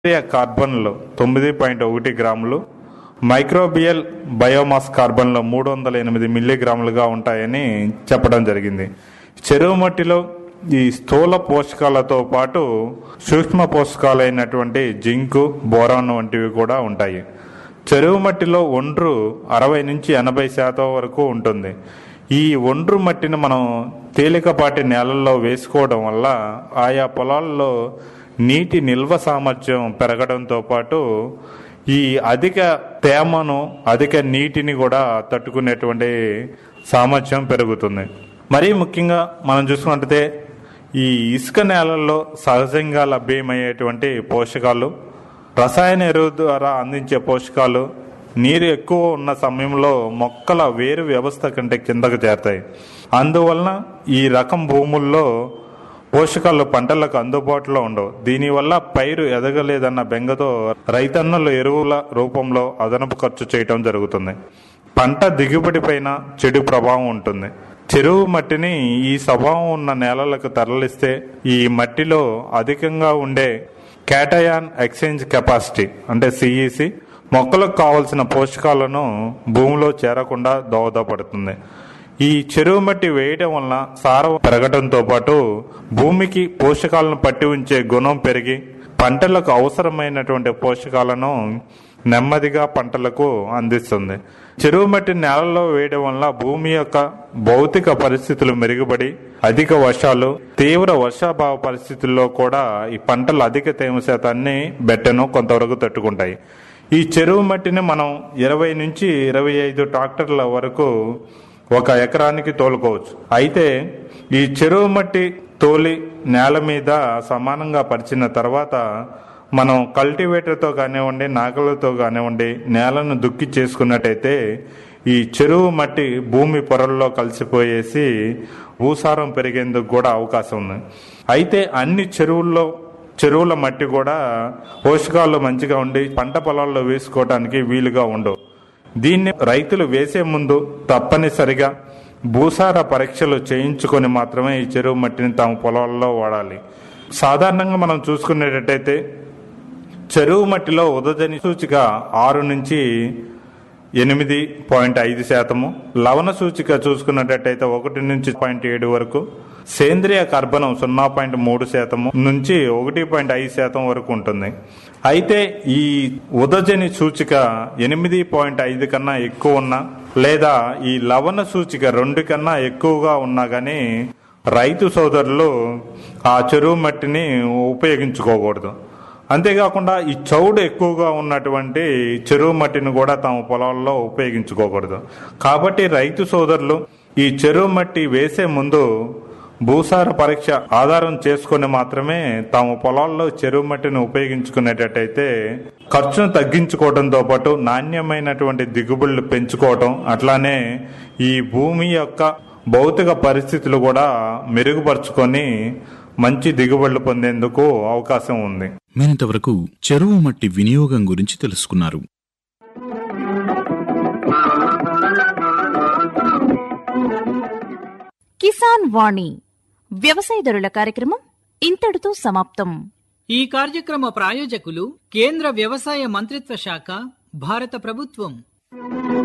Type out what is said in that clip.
కార్బన్లో తొమ్మిది పాయింట్ ఒకటి గ్రాములు మైక్రోబియల్ బయోమాస్ కార్బన్లో మూడు వందల ఎనిమిది మిల్లీగ్రాములుగా ఉంటాయని చెప్పడం జరిగింది చెరువు మట్టిలో ఈ స్థూల పోషకాలతో పాటు సూక్ష్మ పోషకాలైనటువంటి జింకు బోరాన్ వంటివి కూడా ఉంటాయి చెరువు మట్టిలో ఒండ్రు అరవై నుంచి ఎనభై శాతం వరకు ఉంటుంది ఈ ఒండ్రు మట్టిని మనం తేలికపాటి నేలల్లో వేసుకోవడం వల్ల ఆయా పొలాల్లో నీటి నిల్వ సామర్థ్యం పెరగడంతో పాటు ఈ అధిక తేమను అధిక నీటిని కూడా తట్టుకునేటువంటి సామర్థ్యం పెరుగుతుంది మరీ ముఖ్యంగా మనం చూసుకుంటే ఈ ఇసుక నేలల్లో సహజంగా లభ్యమయ్యేటువంటి పోషకాలు రసాయన ఎరువు ద్వారా అందించే పోషకాలు నీరు ఎక్కువ ఉన్న సమయంలో మొక్కల వేరు వ్యవస్థ కంటే కిందకు చేరతాయి అందువలన ఈ రకం భూముల్లో పోషకాలు పంటలకు అందుబాటులో ఉండవు దీనివల్ల పైరు ఎదగలేదన్న బెంగతో రైతన్నలు ఎరువుల రూపంలో అదనపు ఖర్చు చేయటం జరుగుతుంది పంట దిగుబడి పైన చెడు ప్రభావం ఉంటుంది చెరువు మట్టిని ఈ స్వభావం ఉన్న నేలలకు తరలిస్తే ఈ మట్టిలో అధికంగా ఉండే క్యాటయాన్ ఎక్స్చేంజ్ కెపాసిటీ అంటే సిఈసి మొక్కలకు కావలసిన పోషకాలను భూమిలో చేరకుండా దోహదపడుతుంది ఈ చెరువు మట్టి వేయడం వలన సారం పెరగడంతో పాటు భూమికి పోషకాలను పట్టి ఉంచే గుణం పెరిగి పంటలకు అవసరమైనటువంటి పోషకాలను నెమ్మదిగా పంటలకు అందిస్తుంది చెరువు మట్టి నేలలో వేయడం వల్ల భూమి యొక్క భౌతిక పరిస్థితులు మెరుగుపడి అధిక వర్షాలు తీవ్ర వర్షాభావ పరిస్థితుల్లో కూడా ఈ పంటలు అధిక తేమ శాతాన్ని బెట్టను కొంతవరకు తట్టుకుంటాయి ఈ చెరువు మట్టిని మనం ఇరవై నుంచి ఇరవై ఐదు ట్రాక్టర్ల వరకు ఒక ఎకరానికి తోలుకోవచ్చు అయితే ఈ చెరువు మట్టి తోలి నేల మీద సమానంగా పరిచిన తర్వాత మనం కల్టివేటర్తో కానివ్వండి నాగలతో కానివ్వండి నేలను దుక్కి చేసుకున్నట్టయితే ఈ చెరువు మట్టి భూమి పొరల్లో కలిసిపోయేసి భూసారం పెరిగేందుకు కూడా అవకాశం ఉంది అయితే అన్ని చెరువుల్లో చెరువుల మట్టి కూడా పోషకాలు మంచిగా ఉండి పంట పొలాల్లో వేసుకోవడానికి వీలుగా ఉండవు దీన్ని రైతులు వేసే ముందు తప్పనిసరిగా భూసార పరీక్షలు చేయించుకొని మాత్రమే ఈ చెరువు మట్టిని తమ పొలాల్లో వాడాలి సాధారణంగా మనం చూసుకునేటట్టయితే చెరువు మట్టిలో ఉదజని సూచిక ఆరు నుంచి ఎనిమిది పాయింట్ ఐదు శాతము లవణ సూచిక చూసుకున్నట్టయితే ఒకటి నుంచి పాయింట్ ఏడు వరకు సేంద్రియ కర్బనం సున్నా పాయింట్ మూడు శాతము నుంచి ఒకటి పాయింట్ ఐదు శాతం వరకు ఉంటుంది అయితే ఈ ఉదజని సూచిక ఎనిమిది పాయింట్ ఐదు కన్నా ఎక్కువ ఉన్నా లేదా ఈ లవణ సూచిక రెండు కన్నా ఎక్కువగా ఉన్నా కానీ రైతు సోదరులు ఆ చెరువు మట్టిని ఉపయోగించుకోకూడదు అంతేకాకుండా ఈ చౌడు ఎక్కువగా ఉన్నటువంటి చెరువు మట్టిని కూడా తమ పొలాల్లో ఉపయోగించుకోకూడదు కాబట్టి రైతు సోదరులు ఈ చెరువు మట్టి వేసే ముందు భూసార పరీక్ష ఆధారం చేసుకుని మాత్రమే తమ పొలాల్లో చెరువు మట్టిని ఉపయోగించుకునేటట్టయితే ఖర్చును తగ్గించుకోవడంతో పాటు నాణ్యమైనటువంటి దిగుబడులు పెంచుకోవటం అట్లానే ఈ భూమి యొక్క భౌతిక పరిస్థితులు కూడా మెరుగుపరుచుకొని మంచి దిగుబడులు పొందేందుకు అవకాశం ఉంది మీరింతవరకు చెరువు మట్టి వినియోగం గురించి తెలుసుకున్నారు కిసాన్ వాణి వ్యవసాయదారుల కార్యక్రమం ఇంతటితో సమాప్తం ఈ కార్యక్రమ ప్రాయోజకులు కేంద్ర వ్యవసాయ మంత్రిత్వ శాఖ భారత ప్రభుత్వం